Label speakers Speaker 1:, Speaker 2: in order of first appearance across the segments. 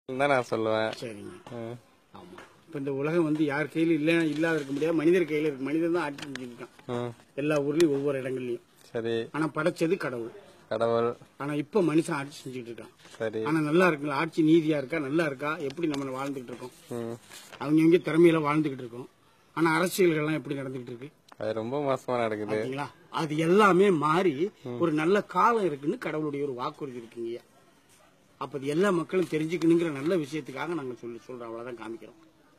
Speaker 1: தான் நான் சொல்லுவேன்
Speaker 2: சரிங்க
Speaker 1: ம்.
Speaker 2: ஆமா இப்ப இந்த உலகம் வந்து யார் கையில இல்ல இல்லாத இருக்க முடியாது மனிதர் கையில இருக்கு மனிதன் தான் ஆட்சி செஞ்சிருக்கான்
Speaker 1: ம்.
Speaker 2: எல்லா ஊர்லயும் ஒவ்வொரு இடங்கள்லயும்
Speaker 1: சரி
Speaker 2: ஆனா படைச்சது கடவுள்
Speaker 1: கடவுள்
Speaker 2: ஆனா இப்ப மனுஷன் ஆட்சி செஞ்சுட்டு இருக்கான்
Speaker 1: சரி
Speaker 2: ஆனா நல்லா இருக்குல்ல ஆட்சி நீதியா இருக்கா நல்லா இருக்கா எப்படி நம்ம வாழ்ந்துகிட்டு இருக்கோம்
Speaker 1: ம்.
Speaker 2: அவங்க இங்க திறமையில வாழ்ந்துகிட்டு இருக்கோம் ஆனா அரசியல்கள்லாம் எப்படி நடந்துகிட்டு இருக்கு
Speaker 1: அது ரொம்ப மோசமா நடக்குது
Speaker 2: பாத்தீங்களா அது எல்லாமே மாறி ஒரு நல்ல காலம் இருக்குன்னு கடவுளுடைய ஒரு வாக்குறுதி இருக்குங்க அப்ப அது எல்லா மக்களும் தெரிஞ்சுக்கணுங்கிற நல்ல விஷயத்துக்காக நாங்க சொல்லி சொல்றோம் அவ்வளவுதான் காமிக்கிறோம்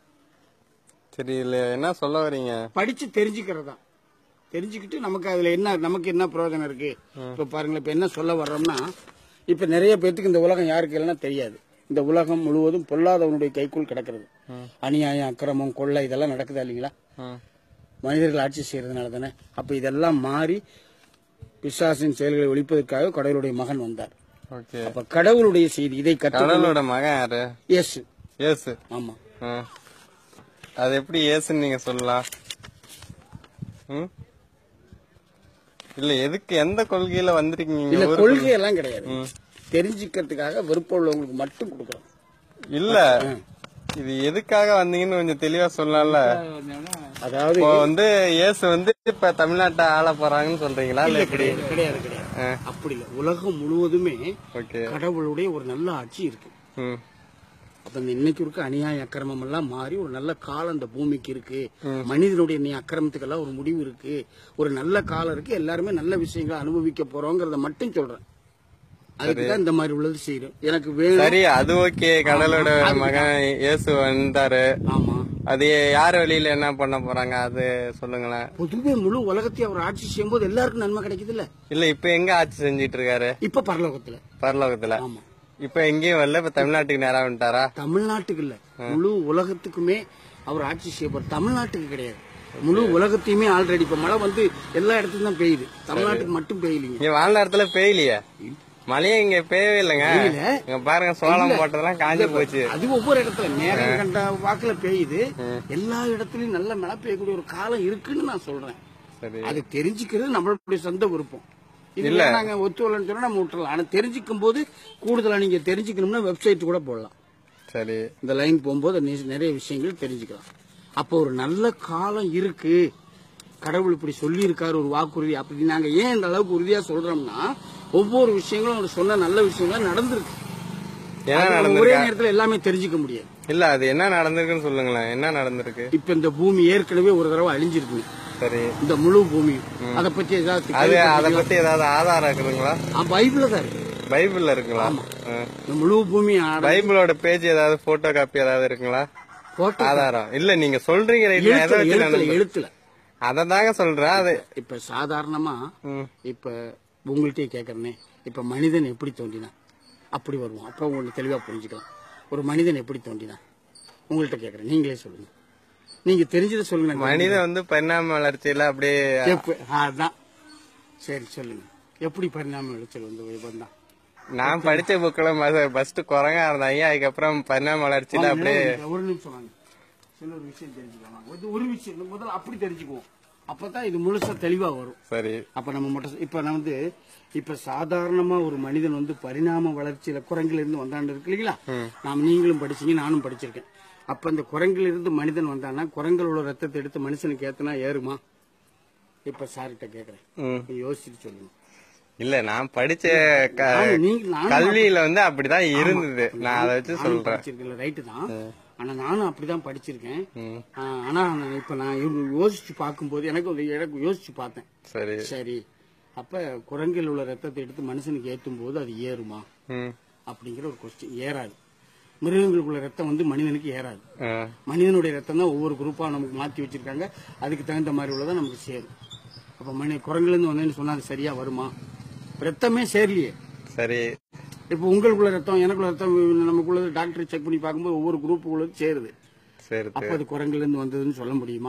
Speaker 1: சரி இதுல என்ன சொல்ல வரீங்க
Speaker 2: படிச்சு தெரிஞ்சுக்கிறதா தெரிஞ்சுக்கிட்டு நமக்கு அதுல என்ன நமக்கு என்ன பிரயோஜனம் இருக்கு இப்ப பாருங்களேன் இப்ப என்ன சொல்ல வர்றோம்னா இப்ப நிறைய பேத்துக்கு இந்த உலகம் யாருக்கு இல்லைன்னா தெரியாது இந்த உலகம் முழுவதும் பொல்லாதவனுடைய கைக்குள் கிடக்கிறது அநியாயம் அக்கிரமம் கொள்ளை இதெல்லாம் நடக்குதா இல்லைங்களா
Speaker 1: ம்.
Speaker 2: மனிதர்கள் ஆட்சி செய்யறதுனால தானே அப்ப இதெல்லாம் மாறி பிசாசின் செயல்களை ஒழிப்பதற்காக கடவுளுடைய மகன் வந்தார்
Speaker 1: ஓகே
Speaker 2: அப்ப கடவுளுடைய செய்தி இதை கற்று
Speaker 1: கடவுளோட மகன் யாரு
Speaker 2: எஸ்
Speaker 1: ஏசு
Speaker 2: ஆமா
Speaker 1: ம். அது எப்படி ஏசுன்னு நீங்க சொல்லலாம் ம்? இல்ல எதுக்கு எந்த கொள்கையில வந்திருக்கீங்க
Speaker 2: இல்ல
Speaker 1: ஊருக்கு?
Speaker 2: கொள்கையெல்லாம் கிடையாது தெரிஞ்சுக்கிறதுக்காக விருப்பம் உள்ளவங்களுக்கு மட்டும் கொடுக்குறோம்
Speaker 1: இல்ல இது எதுக்காக வந்தீங்கன்னு கொஞ்சம் தெளிவா சொல்லலாம்ல
Speaker 2: அதாவது
Speaker 1: இப்போ வந்து இயேசு வந்து இப்ப தமிழ்நாட்டை ஆள போறாங்கன்னு சொல்றீங்களா இல்ல எப்படி
Speaker 2: கிடையாது கிடையாது கிடையாது அப்படி இல்ல உலகம் முழுவதுமே
Speaker 1: ஓகே
Speaker 2: கடவுளுடைய ஒரு நல்ல ஆட்சி இருக்கு
Speaker 1: ம்
Speaker 2: அப்ப இந்த இன்னைக்கு இருக்க அநியாய அக்கிரமம் எல்லாம் மாறி ஒரு நல்ல காலம் இந்த பூமிக்கு இருக்கு மனிதனுடைய நீ அக்கிரமத்துக்கெல்லாம் ஒரு முடிவு இருக்கு ஒரு நல்ல காலம் இருக்கு எல்லாருமே நல்ல விஷயங்களை அனுபவிக்க போறோங்கிறத மட்டும் சொல்றேன் அதுக்குதான் இந்த மாதிரி உள்ளது செய்யறோம் எனக்கு வேணும்
Speaker 1: சரி அது ஓகே கடவுளோட மகன் இயேசு வந்தாரு
Speaker 2: ஆமா
Speaker 1: அது யார் வழியில என்ன பண்ண போறாங்க அது சொல்லுங்களேன்
Speaker 2: பொதுவே முழு உலகத்தையும் அவர் ஆட்சி செய்யும்போது எல்லாருக்கும் நன்மை கிடைக்குது இல்ல
Speaker 1: இல்ல இப்ப எங்க ஆட்சி செஞ்சிட்டு இருக்காரு
Speaker 2: இப்ப பரலோகத்துல
Speaker 1: பரலோகத்துல
Speaker 2: ஆமா
Speaker 1: இப்ப எங்கேயும் வரல இப்ப தமிழ்நாட்டுக்கு நேரா வந்துட்டாரா
Speaker 2: தமிழ்நாட்டுக்கு இல்ல முழு உலகத்துக்குமே அவர் ஆட்சி செய்ய போறார் தமிழ்நாட்டுக்கு கிடையாது முழு உலகத்தையுமே ஆல்ரெடி இப்ப மழை வந்து எல்லா இடத்துலயும் தான் பெய்யுது தமிழ்நாட்டுக்கு மட்டும் பெய்யலீங்க
Speaker 1: இங்க வாழ்ந்த இடத்துல பெய்யலையே மழையே இங்க பெய்யவே இல்லைங்க
Speaker 2: பெய்யல.
Speaker 1: இங்க பாருங்க சோளம் போட்டதெல்லாம் காஞ்சி போச்சு
Speaker 2: அது ஒவ்வொரு இடத்துல நேரம் கண்ட வாக்குல பெய்யுது எல்லா இடத்துலயும் நல்ல மழை பெய்யக்கூடிய ஒரு காலம் இருக்குன்னு நான் சொல்றேன்
Speaker 1: சரி
Speaker 2: அது தெரிஞ்சுக்கிறது நம்மளுடைய சொந்த விருப்பம் இல்ல நாங்க ஒத்துவலன்னு சொன்னா நம்ம விட்டுறலாம் ஆனா தெரிஞ்சுக்கும் போது கூடுதலா நீங்க தெரிஞ்சுக்கணும்னா வெப்சைட் கூட போடலாம்
Speaker 1: சரி
Speaker 2: இந்த லைன் போகும்போது நி- நிறைய விஷயங்கள் தெரிஞ்சுக்கலாம் அப்போ ஒரு நல்ல காலம் இருக்கு கடவுள் இப்படி சொல்லி இருக்காரு ஒரு வாக்குறுதி அப்படி நாங்க ஏன் இந்த அளவுக்கு உறுதியா சொல்றோம்னா ஒவ்வொரு விஷயங்களும் அவர் சொன்ன நல்ல விஷயங்கள் நடந்திருக்கு
Speaker 1: என்ன
Speaker 2: அது நம்ம
Speaker 1: நடந்திருக்கு
Speaker 2: ஒரே நேரத்துல எல்லாமே தெரிஞ்சுக்க முடியாது
Speaker 1: இல்ல அது என்ன நடந்திருக்குன்னு சொல்லுங்களேன் என்ன நடந்திருக்கு
Speaker 2: இப்ப இந்த பூமி ஏற்கனவே ஒரு தடவை அழிஞ்சிருக்கு
Speaker 1: சரி
Speaker 2: இந்த முழு பூமி அத பத்தி ஏதாவது
Speaker 1: அது அத பத்தி ஏதாவது ஆதாரம் இருக்குதுங்களா
Speaker 2: பைபிள்ல தான் இருக்கு
Speaker 1: பைபிள்ல இருக்குங்களா ஆ.
Speaker 2: இந்த முழு பூமி ஆட-
Speaker 1: பைபிளோட பேஜ் ஏதாவது போட்டோ காப்பி ஏதாவது இருக்குங்களா
Speaker 2: போட்டோ
Speaker 1: ஆதாரம் இல்ல நீங்க சொல்றீங்க ரைட் நான் எதை
Speaker 2: எழுத்துல
Speaker 1: வச்சு
Speaker 2: எழுத்துல
Speaker 1: நடந்து
Speaker 2: எழுத்துல
Speaker 1: அதை தாங்க சொல்றேன் அது
Speaker 2: இப்ப சாதாரணமா
Speaker 1: ம்.
Speaker 2: இப்ப உங்கள்கிட்டயே கேக்குறேனே இப்ப மனிதன் எப்படி தோன்றினான் அப்படி வருவோம் அப்ப உங்களுக்கு தெளிவா புரிஞ்சுக்கலாம் ஒரு மனிதன் எப்படி தோன்றினான் உங்கள்கிட்ட கேக்குறேன் நீங்களே சொல்லுங்க நீங்க தெரிஞ்சதை சொல்லுங்க நான்
Speaker 1: மனிதன் வந்து பரிணாம வளர்ச்சியில அப்படியே
Speaker 2: எப்ப- ஆ, அதான் சரி சொல்லுங்க எப்படி பரிணாம விளைச்சல் வந்து வந்தான்
Speaker 1: நான் படிச்ச புக்ல ஃபர்ஸ்ட் குரங்கா இருந்தாங்க அதுக்கப்புறம் பரிணாம வளர்ச்சியில அப்படியே
Speaker 2: ஒரு நிமிஷம் வாங்க சில ஒரு விஷயம் தெரிஞ்சுக்கலாம் ஒரு- ஒரு விஷயம் முதல்ல அப்படி தெரிஞ்சுக்குவோம் அப்பதான் இது முழுசா தெளிவா வரும்
Speaker 1: சரி
Speaker 2: அப்ப நம்ம மட்டும் இப்ப நான் வந்து இப்ப சாதாரணமா ஒரு மனிதன் வந்து பரிணாம வளர்ச்சியில குரங்குல இருந்து வந்தான்னு இருக்கு இல்லைங்களா நாம் நீங்களும் படிச்சீங்க நானும் படிச்சிருக்கேன் அப்ப இந்த குரங்குல இருந்து மனிதன் வந்தான்னா குரங்களோட ரத்தத்தை எடுத்து மனுஷனுக்கு ஏத்தனா ஏறுமா இப்ப சார்கிட்ட கேக்குறேன்
Speaker 1: ம்.
Speaker 2: நீங்க யோசிச்சுட்டு சொல்லுங்க
Speaker 1: இல்ல நான் படிச்ச க-
Speaker 2: ஆமா, நீங்க நானும்
Speaker 1: கல்வியில வந்து அப்படிதான் இருந்தது நான் அதை வச்சு
Speaker 2: நானும்
Speaker 1: சொல்றேன்
Speaker 2: படிச்சிருக்கேன் ரைட்டு தான் ஆனா நானும் அப்படிதான் படிச்சிருக்கேன்
Speaker 1: ம்.
Speaker 2: ஆ, ஆனா நான் இப்ப நான் யோ- யோசிச்சு பார்க்கும்போது எனக்கு ஒரு எனக்கு யோசிச்சு பார்த்தேன்
Speaker 1: சரி
Speaker 2: சரி அப்ப குரங்கில் உள்ள ரத்தத்தை எடுத்து மனுஷனுக்கு ஏத்தும் போது அது ஏறுமா
Speaker 1: ம்.
Speaker 2: அப்படிங்கிற ஒரு கொஸ்டின் ஏறாது மிருகங்களுக்குள்ள ரத்தம் வந்து மனிதனுக்கு ஏறாது
Speaker 1: ஆ.
Speaker 2: மனிதனுடைய ரத்தம் தான் ஒவ்வொரு குரூப்பா நமக்கு மாத்தி வச்சிருக்காங்க அதுக்கு தகுந்த மாதிரி உள்ளதான் நமக்கு சேரும் அப்ப மனி குரங்குல இருந்து வந்தேன்னு சொன்னா அது சரியா வருமா ரத்தமே சேரலையே
Speaker 1: சரி
Speaker 2: இப்போ உங்களுக்குள்ள ரத்தம் எனக்குள்ள ரத்தம் நமக்குள்ளது டாக்டர் செக் பண்ணி பார்க்கும்போது ஒவ்வொரு குரூப் உள்ளது சேருது
Speaker 1: சரி
Speaker 2: அப்ப அது குரங்குல இருந்து வந்ததுன்னு சொல்ல முடியுமா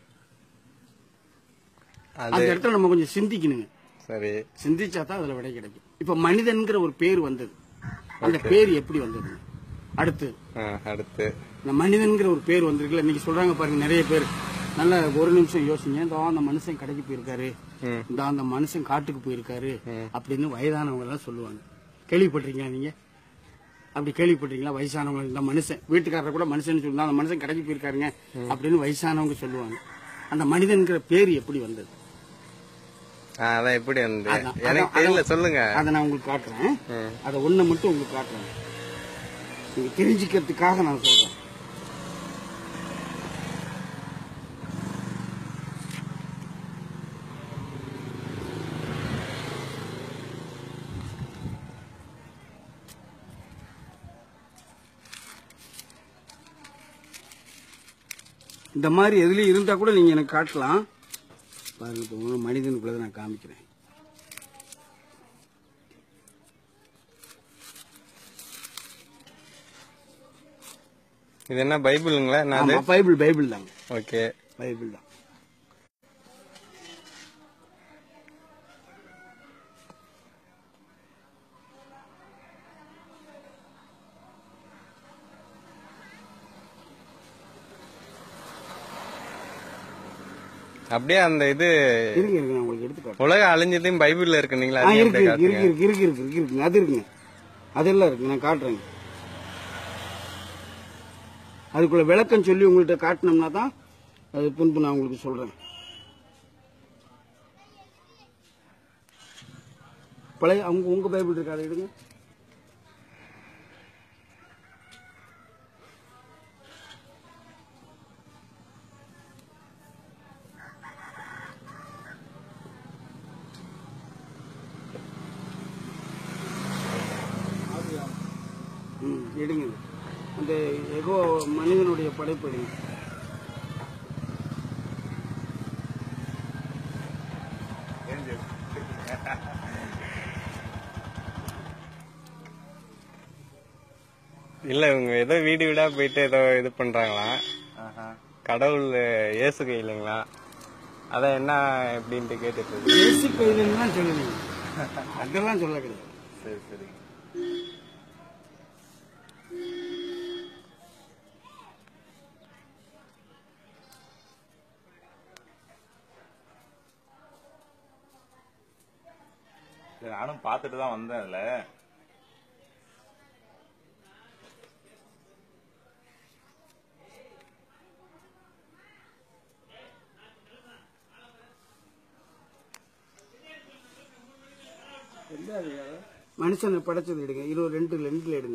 Speaker 1: அது
Speaker 2: அந்த இடத்துல நம்ம கொஞ்சம் சிந்திக்கணுங்க
Speaker 1: சரி
Speaker 2: சிந்திச்சா தான் அதுல விடை கிடைக்கும் இப்ப மனிதன்கிற ஒரு பேர் வந்தது அந்த பேர் எப்படி வந்தது அடுத்து
Speaker 1: ஆ, அடுத்து
Speaker 2: இந்த மனிதன்கிற ஒரு பேர் வந்திருக்குல்ல இன்னைக்கு சொல்றாங்க பாருங்க நிறைய பேர் நல்ல ஒரு நிமிஷம் யோசிங்க இந்த அந்த மனுஷன் கடைக்கு போயிருக்காரு
Speaker 1: ம்.
Speaker 2: இந்த அந்த மனுஷன் காட்டுக்கு போயிருக்காரு அப்படின்னு வயதானவங்க எல்லாம் சொல்லுவாங்க கேள்விப்பட்டிருக்கீங்க நீங்க அப்படி கேள்விப்பட்டிருக்கீங்களா வயசானவங்க இந்த மனுஷன் வீட்டுக்காரர் கூட மனுஷன் சொல்லுவாங்க அந்த மனுஷன் கடைக்கு போயிருக்காருங்க அப்படின்னு வயசானவங்க சொல்லுவாங்க அந்த மனிதன்கிற பேர் எப்படி வந்தது
Speaker 1: ஆ, அதான் எப்படி வந்து
Speaker 2: அதான்,
Speaker 1: எனக்கு
Speaker 2: அதான்,
Speaker 1: தெரியல
Speaker 2: அதான்.
Speaker 1: சொல்லுங்க
Speaker 2: அதை நான் உங்களுக்கு காட்டுறேன் அதை ஒண்ணு மட்டும் உங்களுக்கு காட்டுறேன் நீங்க தெரிஞ்சுக்கிறதுக்காக நான் சொல்றேன் இந்த மாதிரி எதுலயும் இருந்தா கூட நீங்க எனக்கு காட்டலாம் பாருங்க இப்போ ஒரு மனிதனுக்குள்ளதை நான் காமிக்கிறேன்
Speaker 1: இது என்ன பைபிளுங்களா என்னது
Speaker 2: ஆமா பைபிள் பைபிள் தாங்க
Speaker 1: ஓகே
Speaker 2: பைபிள் தான்
Speaker 1: அப்படியே அந்த இது
Speaker 2: இருங்க இருங்க நான் உங்களுக்கு எடுத்து காட்டுறேன்
Speaker 1: உலகம் அழிஞ்சதையும் பைபிள்ல இருக்குங்களா
Speaker 2: ஆ,
Speaker 1: அதையும்
Speaker 2: இருக்கு
Speaker 1: அப்படியே
Speaker 2: இருக்கு
Speaker 1: காட்டுங்க
Speaker 2: இருக்கு இருக்கு இருக்கு இருக்கு இருக்கு அது இருக்குங்க அதெல்லாம் இருக்கு நான் காட்டுறேங்க அதுக்குள்ள விளக்கம் சொல்லி உங்கள்கிட்ட காட்டினோம்னா தான் அது பின்பு நான் உங்களுக்கு சொல்றேன் பழைய அவங்க உங்க பைபிள் இருக்கா அதை எடுங்க ம் எடுங்க இது. அந்த எகோ மனிதனுடைய படைப்பு எடுங்க
Speaker 1: இல்ல இவங்க ஏதோ வீடு வீடா போயிட்டு ஏதோ இது பண்றாங்களாம் கடவுள் இயேசு கையிலங்களா அதான் என்ன எப்படின்ட்டு கேட்டுட்டு இருக்கு.
Speaker 2: இயேசு கையிலன்னு தான் சொல்லலைங்க அதெல்லாம் சொல்ல கிடையாது
Speaker 1: சரி சரி
Speaker 3: சரி, நானும் பார்த்துட்டு தான் வந்தேன் அதுல
Speaker 2: மனுஷனை படைச்சது எடுங்க இருபது ரெண்டு ரெண்டுல எடுங்க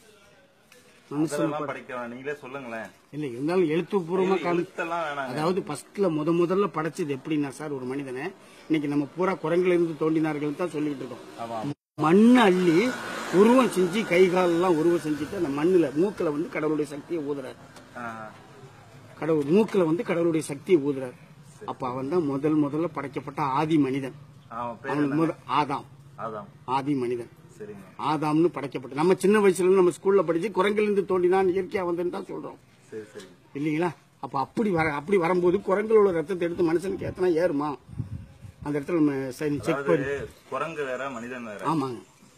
Speaker 2: மனுஷனை
Speaker 3: அதெல்லாம் படிக்க வேணாம். நீங்களே சொல்லுங்களேன்
Speaker 2: இல்லை இருந்தாலும் எழுத்துப்பூர்வமா காமி
Speaker 3: எழுத்தெல்லாம் வேணாங்க
Speaker 2: அதாவது ஃபர்ஸ்ட்ல முத முதல்ல படைச்சது எப்படின்னா சார் ஒரு மனிதனை இன்னைக்கு நம்ம பூரா குரங்குல இருந்து தோண்டினார்கள் தான் சொல்லிட்டு இருக்கோம்
Speaker 3: ஆமா
Speaker 2: மண் அள்ளி உருவம் செஞ்சு கை கால் எல்லாம் உருவம் செஞ்சுட்டு அந்த மண்ணுல மூக்குல வந்து கடவுளுடைய சக்தியை ஊதுறாரு
Speaker 3: ஆஹா.
Speaker 2: கடவுள் மூக்குல வந்து கடவுளுடைய சக்தியை ஊதுறாரு அப்ப அவன் தான் முதல் முதல்ல படைக்கப்பட்ட ஆதி மனிதன்
Speaker 3: அவன் பேர்
Speaker 2: அவனுக்கு
Speaker 3: என்ன
Speaker 2: முத ஆதாம்
Speaker 3: அதான்
Speaker 2: ஆதி மனிதன்
Speaker 3: சரிங்க
Speaker 2: ஆதாம்னு படைக்கப்பட்ட நம்ம சின்ன வயசுல இருந்து நம்ம ஸ்கூல்ல படிச்சு குரங்கிலிருந்து தோண்டினான் இயற்கையா வந்தேன்னு தான் சொல்றோம்
Speaker 3: சரி சரி
Speaker 2: இல்லைங்களா அப்ப அப்படி வர அப்படி வரும்போது குரங்களோட ரத்தத்தை எடுத்து மனுஷனுக்கு ஏத்தனா ஏறுமா அந்த இடத்துல நம்ம செக்
Speaker 3: அதாவது
Speaker 2: பண்ணி
Speaker 3: குரங்கு வேற மனிதன் வேற
Speaker 2: ஆமாங்க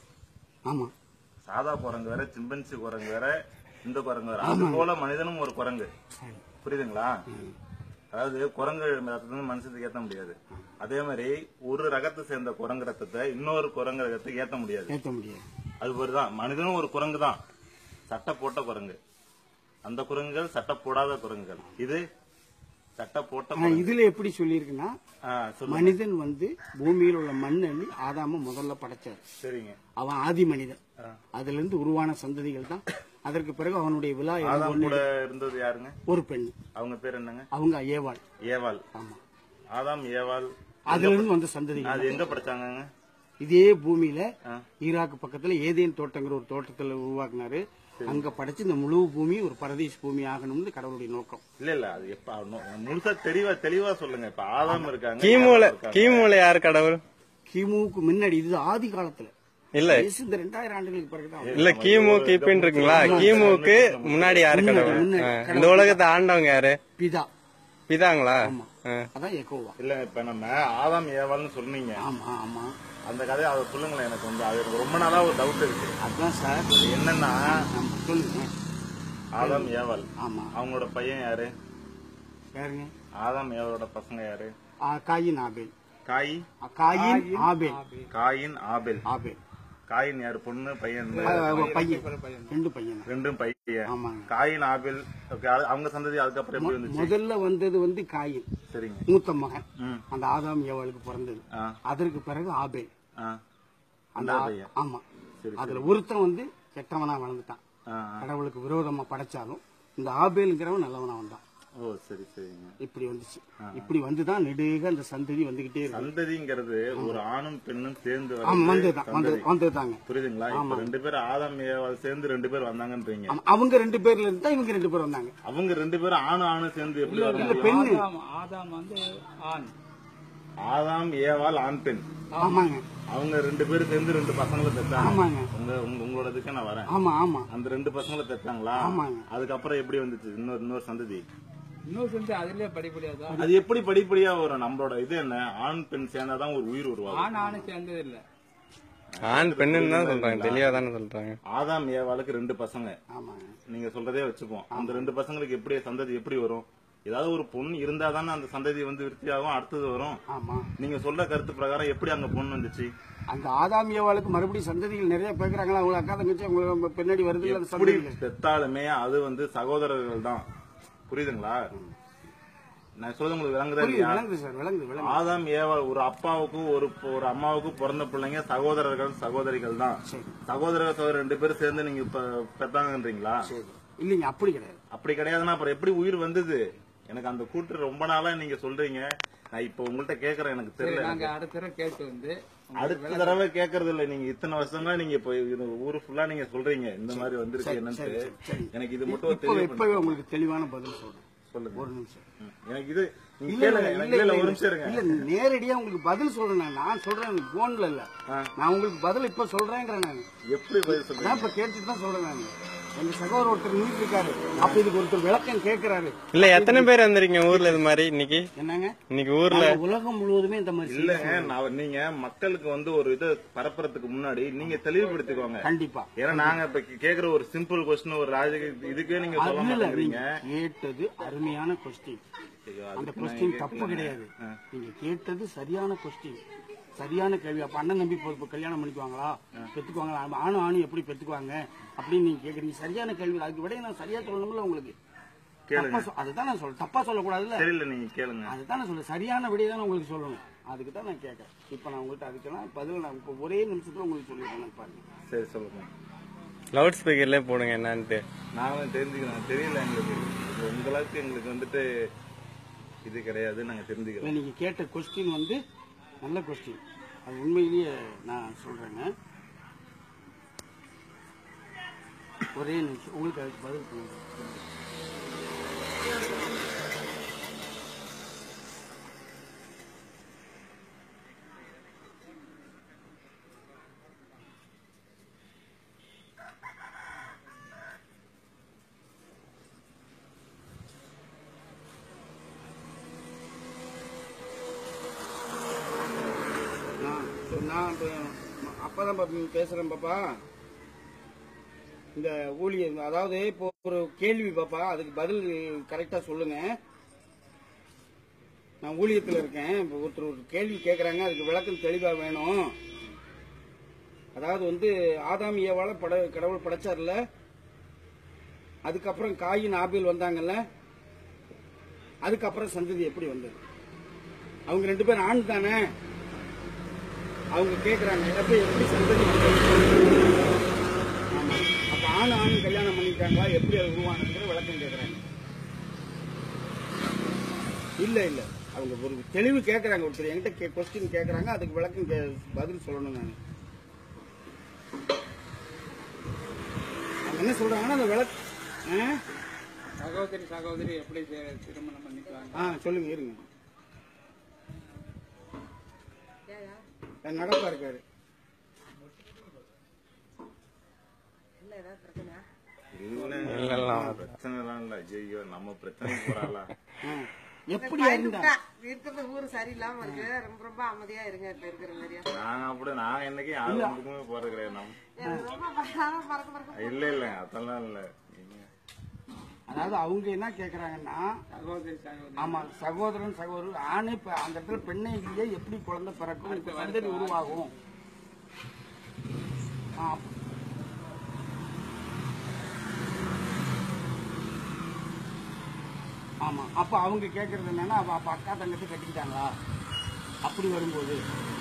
Speaker 2: ஆமா
Speaker 3: சாதா குரங்கு வேற சிம்பன்சி குரங்கு வேற இந்த குரங்கு வேற அது போல மனிதனும் ஒரு குரங்கு புரியுதுங்களா அதாவது குரங்கு ரத்தத்தை வந்து மனுஷத்துக்கு ஏத்த முடியாது அதே மாதிரி ஒரு ரகத்தை சேர்ந்த குரங்கு ரத்தத்தை இன்னொரு குரங்கு ரகத்துக்கு ஏத்த முடியாது
Speaker 2: ஏத்த முடியாது
Speaker 3: அது மாதிரிதான் மனிதனும் ஒரு குரங்கு தான் சட்டை போட்ட குரங்கு அந்த குரங்குகள் சட்டை போடாத குரங்குகள் இது சட்டை போட்ட
Speaker 2: ஆனா
Speaker 3: குரங்கு.
Speaker 2: இதுல எப்படி சொல்லியிருக்குன்னா
Speaker 3: ஆ, சொல்லுங்க
Speaker 2: மனிதன் வந்து பூமியில் உள்ள மண் அள்ளி ஆதாம முதல்ல படைச்சார்
Speaker 3: சரிங்க
Speaker 2: அவன் ஆதி மனிதன்
Speaker 3: ஆ.
Speaker 2: அதுல இருந்து உருவான சந்ததிகள் தான் அதற்கு பிறகு அவனுடைய விழா என்ன
Speaker 3: ஆதாம்
Speaker 2: ஒண்ணு-
Speaker 3: கூட இருந்தது யாருங்க
Speaker 2: ஒரு பெண்
Speaker 3: அவங்க பேர் என்னங்க
Speaker 2: அவங்க ஏவாள்
Speaker 3: ஏவாள்
Speaker 2: ஆமா
Speaker 3: ஆதாம் ஏவாள்
Speaker 2: அதுல இருந்து வந்த சந்ததிகள்
Speaker 3: அது எங்க படிச்சாங்கங்க
Speaker 2: இதே பூமியில
Speaker 3: ஆ.
Speaker 2: ஈராக் பக்கத்துல ஏதேன் தோட்டங்கிற ஒரு தோட்டத்துல உருவாக்குனாரு அங்க படைச்சு இந்த முழு பூமி ஒரு பரதேஷ் பூமி ஆகணும்னு கடவுளுடைய நோக்கம்
Speaker 3: இல்ல இல்ல அது எப்ப நோ- முழுசா தெளிவா தெளிவா சொல்லுங்க இப்ப ஆதாம் இருக்காங்க
Speaker 1: கிமுல
Speaker 3: ஏவாள் இருக்காங்க.
Speaker 1: கிமுல யார் கடவுள்
Speaker 2: கிமுவுக்கு முன்னாடி இது ஆதி காலத்துல
Speaker 1: இல்ல
Speaker 2: இயேசு இந்த ரெண்டாயிரம் ஆண்டுகளுக்கு பிறகுதான்
Speaker 1: இல்ல கிமு கிபின்னு இருக்குங்களா கிமுக்கு முன்னாடி யாரு கடவுள்
Speaker 2: முன்னாடி
Speaker 1: ஆ, இந்த உலகத்தை ஆண்டவங்க யாரு
Speaker 2: பிதா
Speaker 1: பிதாங்களா ஆ.
Speaker 2: அதான் எக்கோவா
Speaker 3: இல்ல இப்ப நம்ம ஆதாம் ஏவாள்னு சொன்னீங்க
Speaker 2: ஆமா ஆமா
Speaker 3: அந்த கதையை அதை சொல்லுங்களேன் எனக்கு வந்து அது எனக்கு ரொம்ப நாளா ஒரு டவுட் இருக்கு
Speaker 2: அதான் சார்
Speaker 3: அது என்னன்னா
Speaker 2: ஆமா, சொல்லுங்க
Speaker 3: ஆதாம் ஏவாள்
Speaker 2: ஆமா
Speaker 3: அவங்களோட பையன் யாரு
Speaker 2: யாருங்க
Speaker 3: ஆதாம் ஏவாளோட பசங்க யாரு
Speaker 2: ஆ, காயின் ஆபேல்
Speaker 3: காய்
Speaker 2: ஆ, coin apple
Speaker 3: coin apple
Speaker 2: apple
Speaker 3: coin யாரு பொண்ணு பையன்
Speaker 2: அஹ் பையன் ரெண்டு பையன் தான்.
Speaker 3: ரெண்டும் பையன்
Speaker 2: ஆமாங்க
Speaker 3: காயின் ஆபில் okay, அது- அவங்க சந்ததி அதுக்கப்புறம் எப்படி வந்துச்சு
Speaker 2: முதல்ல வந்தது வந்து காயின்
Speaker 3: சரிங்க
Speaker 2: மூத்த மகன்
Speaker 3: ம்
Speaker 2: அந்த ஆதாம் ஏவாளுக்கு பிறந்தது
Speaker 3: ஆ
Speaker 2: அதற்கு பிறகு ஆபேல்
Speaker 3: ஆ
Speaker 2: அந்த
Speaker 3: அந்த
Speaker 2: ஆ-
Speaker 3: பையன்
Speaker 2: ஆமா
Speaker 3: சரி
Speaker 2: அதுல ஒருத்தன் வந்து கெட்டவனா வளர்ந்துட்டான்
Speaker 3: ஆ
Speaker 2: கடவுளுக்கு விரோதமா படைச்சாலும் இந்த ஆபேலுங்கிறவன் நல்லவனா வந்தான்
Speaker 3: ஓ சரி சரிங்க
Speaker 2: இப்படி வந்துச்சு இப்படி வந்துதான் நெடுக அந்த சந்ததி வந்துகிட்டே இருக்கு
Speaker 3: சந்ததிங்கிறது ஒரு ஆணும் பெண்ணும் சேர்ந்து
Speaker 2: ஆமா
Speaker 3: வர்றது
Speaker 2: வந்துதான் வந்து
Speaker 3: சந்ததி.
Speaker 2: வந்துதாங்க
Speaker 3: புரியுதுங்களா இப்ப ரெண்டு பேரும் ஆதாம் ஏவாள் சேர்ந்து ரெண்டு பேர் வந்தாங்கன்றீங்க
Speaker 2: ஆமா, அவங்க ரெண்டு பேர்ல இருந்தா இவங்க ரெண்டு பேர் வந்தாங்க
Speaker 3: அவங்க ரெண்டு பேரும் ஆணும் ஆணும் சேர்ந்து எப்படி வர
Speaker 2: இல்ல
Speaker 3: முடியும்
Speaker 2: பெண்ணு
Speaker 4: ஆதாம் ஆதாம் வந்து ஆண்
Speaker 3: ஆதாம் ஏவாள் ஆண் பெண்
Speaker 2: ஆமாங்க
Speaker 3: அவங்க ரெண்டு பேரும் சேர்ந்து ரெண்டு பசங்களை பெற்றாங்க
Speaker 2: ஆமாங்க
Speaker 3: உங்க உங்க உங்களோடதுக்கு நான் வரேன்
Speaker 2: ஆமா ஆமா
Speaker 3: அந்த ரெண்டு பசங்களை பெற்றாங்களா
Speaker 2: ஆமாங்க.
Speaker 3: அதுக்கப்புறம் எப்படி வந்துச்சு இன்னொரு இன்னொரு சந்ததி
Speaker 4: இன்னும் செஞ்சு அதுலயே படிப்படியாக தான்
Speaker 3: அது எப்படி படிப்படியா வரும் நம்மளோட இது என்ன ஆண் பெண் சேர்ந்தாதான் ஒரு உயிர் உருவாகும்
Speaker 4: ஆண் ஆணு சேர்ந்தது இல்ல
Speaker 1: ஆண் பெண்ணுன்னு தான் சொல்றாங்க தெளிவா தானே சொல்றாங்க
Speaker 3: ஆதாம் ஏவாளுக்கு ரெண்டு பசங்க
Speaker 2: ஆமாங்க
Speaker 3: நீங்க சொல்றதே வச்சுப்போம் அந்த ரெண்டு பசங்களுக்கு எப்படி சந்ததி எப்படி வரும் ஏதாவது ஒரு பொண்ணு இருந்தா தானே அந்த சந்ததி வந்து விருத்தியாகும் அடுத்தது வரும்
Speaker 2: ஆமா
Speaker 3: நீங்க சொல்ற கருத்து பிரகாரம் எப்படி அங்க பொண்ணு வந்துச்சு
Speaker 2: அந்த ஆதாமியவாளுக்கு மறுபடியும் சந்ததிகள் நிறைய பேக்குறாங்களா அவங்க அக்கா தங்கச்சி உங்களுக்கு பின்னாடி வருது அந்த
Speaker 3: எப்படி
Speaker 2: சந்ததிகள்
Speaker 3: பெத்தாலுமே அது வந்து சகோதரர்கள் தான் புரியுதுங்களா நான் சொல்றது உங்களுக்கு விளங்குதா
Speaker 2: புரியுது,
Speaker 3: இல்லையா
Speaker 2: விளங்குது சார் விளங்குது விளங்குது
Speaker 3: ஆதாம் ஏவா ஒரு அப்பாவுக்கும் ஒரு ஒரு அம்மாவுக்கும் பிறந்த பிள்ளைங்க சகோதரர்கள் சகோதரிகள் தான்
Speaker 2: சரி
Speaker 3: சகோதரர் சகோதரர் ரெண்டு பேரும் சேர்ந்து நீங்க இப்ப பெத்தாங்கன்றீங்களா
Speaker 2: சரி இல்லைங்க அப்படி கிடையாது
Speaker 3: அப்படி கிடையாதுன்னா அப்புறம் எப்படி உயிர் வந்தது எனக்கு அந்த கூற்று ரொம்ப நாளா நீங்க சொல்றீங்க நான் இப்ப உங்கள்ட்ட கேக்குறேன் எனக்கு
Speaker 4: சரி
Speaker 3: தெரியல
Speaker 4: நாங்க அடுத்த தடவை கேட்டு வந்து
Speaker 3: அடுத்த தடவை கேக்குறது இல்ல நீங்க இத்தனை வருஷமா நீங்க இப்ப இது ஊரு ஃபுல்லா நீங்க சொல்றீங்க இந்த மாதிரி வந்திருக்கு என்னன்னு
Speaker 2: சரி.
Speaker 3: எனக்கு இது மட்டும்
Speaker 2: இப்போ
Speaker 3: தெரிய
Speaker 2: இப்பவே உங்களுக்கு தெளிவான பதில் சொல்றேன்
Speaker 3: சொல்லுங்க
Speaker 2: ஒரு நிமிஷம்
Speaker 3: ம். எனக்கு இது நீங்க
Speaker 2: இல்ல,
Speaker 3: கேளுங்க
Speaker 2: இல்ல,
Speaker 3: எனக்கு
Speaker 2: இல்ல,
Speaker 3: இல்ல
Speaker 2: இல்ல,
Speaker 3: ஒரு நிமிஷம் இருங்க
Speaker 2: இல்ல நேரடியா உங்களுக்கு பதில் சொல்றேன் நான். நான் சொல்றேன் போன்ல இல்ல
Speaker 3: ஆ.
Speaker 2: நான் உங்களுக்கு பதில் இப்ப சொல்றேங்கிறேன் நான்
Speaker 3: எப்படி பதில் சொல்றீங்க
Speaker 2: நான் இப்ப கேட்டுட்டு தான் சொல்றேன் நான் எங்க சகோதரர் ஒருத்தர் நின்று இருக்காரு அப்ப இதுக்கு ஒருத்தர் விளக்கம் கேக்குறாரு
Speaker 1: இல்ல எத்தனை பேர் வந்திருக்கீங்க ஊர்ல இது மாதிரி இன்னைக்கு
Speaker 2: என்னங்க
Speaker 1: இன்னைக்கு ஊர்ல
Speaker 2: நம்ம உலகம் முழுவதுமே இந்த மாதிரி
Speaker 3: இல்லங்க நான் நீங்க மக்களுக்கு வந்து ஒரு இதை பரப்புறதுக்கு முன்னாடி நீங்க தெளிவுபடுத்திக்கோங்க
Speaker 2: கண்டிப்பா
Speaker 3: ஏன்னா நாங்க இப்ப கேக்குற ஒரு சிம்பிள் கொஸ்டின் ஒரு ராஜக இதுக்கே நீங்க சொல்ல
Speaker 2: அது இல்ல
Speaker 3: மாட்டேங்கிறீங்க
Speaker 2: நீங்க கேட்டது அருமையான கொஸ்டின்
Speaker 3: ஐயோ,
Speaker 2: அந்த
Speaker 3: அதுக்கு நான்
Speaker 2: கொஸ்டின் தப்பு
Speaker 3: கேட்கலங்க.
Speaker 2: கிடையாது நீங்க கேட்டது சரியான கொஸ்டின் சரியான கேள்வி அப்ப அண்ணன் தம்பி இப்போ இப்போ கல்யாணம் பண்ணிக்குவாங்களா பெத்துக்குவாங்களா ஆணும் ஆணும் எப்படி பெத்துக்குவாங்க அப்படின்னு நீங்க கேக்குறீங்க சரியான கேள்வி அதுக்கு விட நான் சரியா சொல்லணும்ல உங்களுக்கு
Speaker 3: கேளுங்க
Speaker 2: தப்பா சொ- அதுதான் நான் சொல்றேன் தப்பா சொல்லக்கூடாதுல்ல
Speaker 3: தெரியல நீங்க கேளுங்க
Speaker 2: அதுதான் நான் சொல்றேன் சரியான விடையை தான் உங்களுக்கு சொல்லணும் அதுக்கு தான் நான் கேட்கறேன் இப்ப நான் உங்கள்கிட்ட அதுக்கெல்லாம் பதில் நான் இப்போ ஒரே நிமிஷத்துல உங்களுக்கு சொல்லிடுறேன் பாருங்க
Speaker 3: சரி சொல்லுங்க
Speaker 1: லவுட் ஸ்பீக்கர்லயே போடுங்க என்னன்ட்டு
Speaker 3: நாங்களும் தெரிஞ்சுக்கிறோம் தெரியல எங்களுக்கு இது உங்க அளவுக்கு எங்களுக்கு வந்துட்டு இது கிடையாது நாங்க தெரிஞ்சுக்கிறோம்
Speaker 2: இல்லை நீங்கள் கேட்ட கொஸ்டின் வந்து நல்ல கொஸ்டின் அது உண்மையிலேயே நான் சொல்கிறேங்க ஒரே நிமிஷம் உங்களுக்கு அதுக்கு பதில் பண்ணுங்க நான் நான் இப்போ அப்பா தான் பேசுகிறேன் பாப்பா இந்த ஊழியர் அதாவது இப்போ ஒரு கேள்வி பாப்பா அதுக்கு பதில் கரெக்டாக சொல்லுங்க நான் ஊழியத்தில் இருக்கேன் இப்போ ஒருத்தர் ஒரு கேள்வி கேட்குறாங்க அதுக்கு விளக்கம் தெளிவாக வேணும் அதாவது வந்து ஆதாம் ஏவால பட கடவுள் படைச்சார்ல அதுக்கப்புறம் காயின் ஆபில் வந்தாங்கல்ல அதுக்கப்புறம் சந்ததி எப்படி வந்தது அவங்க ரெண்டு பேரும் ஆண் தானே அவங்க கேக்குறாங்க எப்படி எப்படி சந்ததி வந்தது? ஆமா. அப்ப ஆண் ஆண் கல்யாணம் பண்ணிட்டாங்களா எப்படி அது உருவானதுங்கிற விளக்கம் கேக்குறாங்க இல்ல இல்ல அவங்க ஒரு தெளிவு கேக்குறாங்க ஒருத்தர் என்கிட்ட கொஸ்டின் கேக்குறாங்க அதுக்கு விளக்கம் கே- பதில் சொல்லணும் நான் அவங்க என்ன சொல்றாங்கன்னா அந்த விளக்கு ஆ?
Speaker 4: சகோதரி சகோதரி எப்படி தி- திருமணம் பண்ணிக்குவாங்க
Speaker 2: ஆ சொல்லுங்க இருங்க நடப்பா இருக்காரு
Speaker 3: இல்ல
Speaker 1: இல்லலாம்
Speaker 3: பிரச்சனை எல்லாம் இல்ல ஐயோ நம்ம பிரச்சனைக்கு போறாளா
Speaker 2: ஆ. எப்படி இருந்தா
Speaker 5: இருக்கிறது ஊரு சரியில்லாம இருக்கு ரொம்ப ரொம்ப அமைதியா இருங்க இப்ப இருக்கிற மாதிரியா
Speaker 3: நாங்க அப்படி நான் என்னைக்கு யாரும் வந்துக்குமே போறது கிடையாது நம்ம
Speaker 5: எனக்கு ரொம்ப பரவாயில்ல, பறக்க பறக்க
Speaker 3: இல்ல இல்ல அதெல்லாம் இல்ல நீங்க
Speaker 2: அதாவது அவங்க என்ன கேக்குறாங்கன்னா
Speaker 4: சகோதரி சகோதரி
Speaker 2: ஆமா சகோதரன் சகோதரர் ஆணு இப்ப அந்த இடத்துல பெண்ணை இல்லையே எப்படி குழந்தை பிறக்கும் இப்ப சந்ததி உருவாகும் ஆ. ஆமா அப்ப அவங்க கேக்குறது என்னன்னா அப்ப அப்ப அக்கா தங்கச்சி கட்டிக்கிட்டாங்களா அப்படி வரும்போது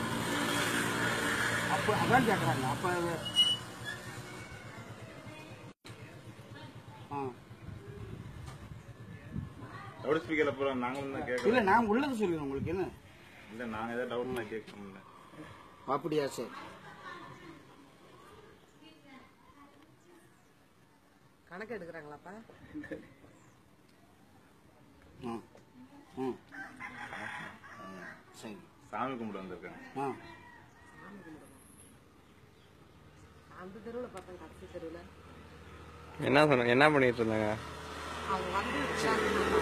Speaker 2: அப்ப அதான் கேக்குறாங்க அப்ப அது- ஆ.
Speaker 3: லவுட் ஸ்பீக்கர்ல போறோம் நாங்களும் தான் கேட்கறோம்
Speaker 2: இல்ல நான் உள்ளது சொல்லுறேன் உங்களுக்கு என்ன
Speaker 3: இல்ல நாங்க ஏதாவது டவுட் நான் கேட்கணும்ல
Speaker 2: அப்படியா சார்
Speaker 5: கணக்கு எடுக்கிறாங்களாப்பா
Speaker 2: ம் ம் சரி
Speaker 3: சாமி கும்பிட்டு வந்திருக்காங்க
Speaker 2: ஆ
Speaker 5: அந்த தெருவுல பார்த்தேன் கடைசி தெருவுல
Speaker 1: என்ன சொன்ன என்ன பண்ணிட்டு இருந்தாங்க
Speaker 5: அவங்க வந்து உட்கார்ந்து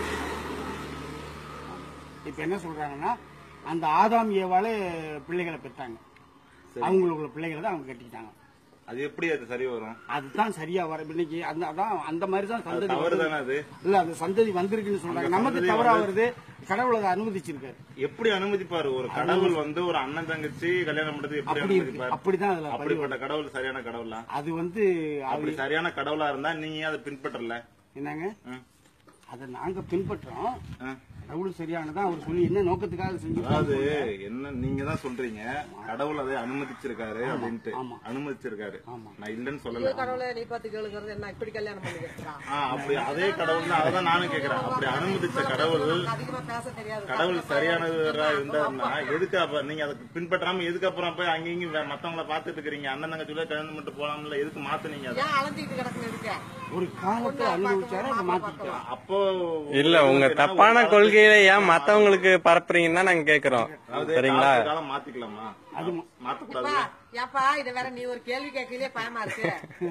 Speaker 2: இப்ப என்ன சொல்றாங்கன்னா அந்த ஆதாம் ஏவாலே பிள்ளைகளை பெற்றாங்க அவங்களுக்குள்ள பிள்ளைகளை தான் அவங்க கட்டிக்கிட்டாங்க
Speaker 3: அது எப்படி அது சரி வரும்
Speaker 2: அதுதான் சரியா வர இன்னைக்கு அந்த அதான் அந்த மாதிரி தான்
Speaker 3: அது
Speaker 2: சந்ததி
Speaker 3: தவறு
Speaker 2: வருது.
Speaker 3: தானே அது
Speaker 2: இல்ல அந்த சந்ததி வந்திருக்குன்னு சொல்றாங்க
Speaker 3: அந்த
Speaker 2: நமக்கு
Speaker 3: சந்ததி
Speaker 2: தவறா
Speaker 3: வந்து-
Speaker 2: வருது கடவுள் அதை அனுமதிச்சிருக்காரு
Speaker 3: எப்படி அனுமதிப்பாரு ஒரு கடவுள் வந்து ஒரு அண்ணன் தங்கச்சி கல்யாணம் பண்றது எப்படி
Speaker 2: அப்படி இருக்கு
Speaker 3: அனுமதிப்பாரு
Speaker 2: அப்படிதான் அதுல பதிவு.
Speaker 3: அப்படிப்பட்ட கடவுள் சரியான கடவுளா
Speaker 2: அது வந்து
Speaker 3: அப்படி சரியான கடவுளா இருந்தா நீங்க ஏன் அதை பின்பற்றல
Speaker 2: என்னங்க
Speaker 3: ம்.
Speaker 2: அதை நாங்க பின்பற்றோம்
Speaker 3: ஆ.
Speaker 2: கடவுள் சரியானதான் அவர் சொல்லி என்ன நோக்கத்துக்காக செஞ்சு
Speaker 3: அதாவது என்ன நீங்க தான் சொல்றீங்க கடவுள் அதை அனுமதிச்சிருக்காரு அப்படின்ட்டு
Speaker 2: ஆமா.
Speaker 3: அனுமதிச்சிருக்காரு
Speaker 2: ஆமா.
Speaker 3: நான் இல்லைன்னு சொல்லல
Speaker 5: கடவுளை நீ பார்த்து கேளுங்கிறது என்ன இப்படி கல்யாணம் பண்ணி வைக்கிறா
Speaker 3: ஆ, அப்படி அதே கடவுள் தான் அதான் நானும் கேக்குறேன் அப்படி அனுமதிச்ச கடவுள்
Speaker 5: அதிகமா பேச தெரியாது
Speaker 3: கடவுள் சரியானவரா இருந்தாருன்னா எதுக்கு அப்ப நீங்க அதுக்கு பின்பற்றாம எதுக்கு அப்புறம் போய் அங்கேயும் வே- மத்தவங்கள பாத்துட்டு இருக்கிறீங்க அண்ணன் தங்கச்சி கல்யாணம் பண்ணிட்டு போலாம்ல எதுக்கு மாத்துனீங்க அதை
Speaker 5: ஏன் அலைஞ்சிட்டு கிடக்குன்னு இருக்க
Speaker 2: ஒரு காலத்தை அனுபவிச்சாரு அதை மாத்திக்கிட்டாரு
Speaker 3: அப்போ
Speaker 1: இல்ல உங்க தப்பான கொள்கையில ஏன் மத்தவங்களுக்கு பரப்புறீங்கன்னு தான் நாங்க கேக்குறோம்
Speaker 3: அதாவது
Speaker 1: சரிங்களா
Speaker 3: காலத்துக்கு காலம் மாத்திக்கலாமா மாத்தக்கூடாது
Speaker 5: ஏப்பா இத வேற நீ ஒரு கேள்வி கேட்கலையே பயமா இருக்கு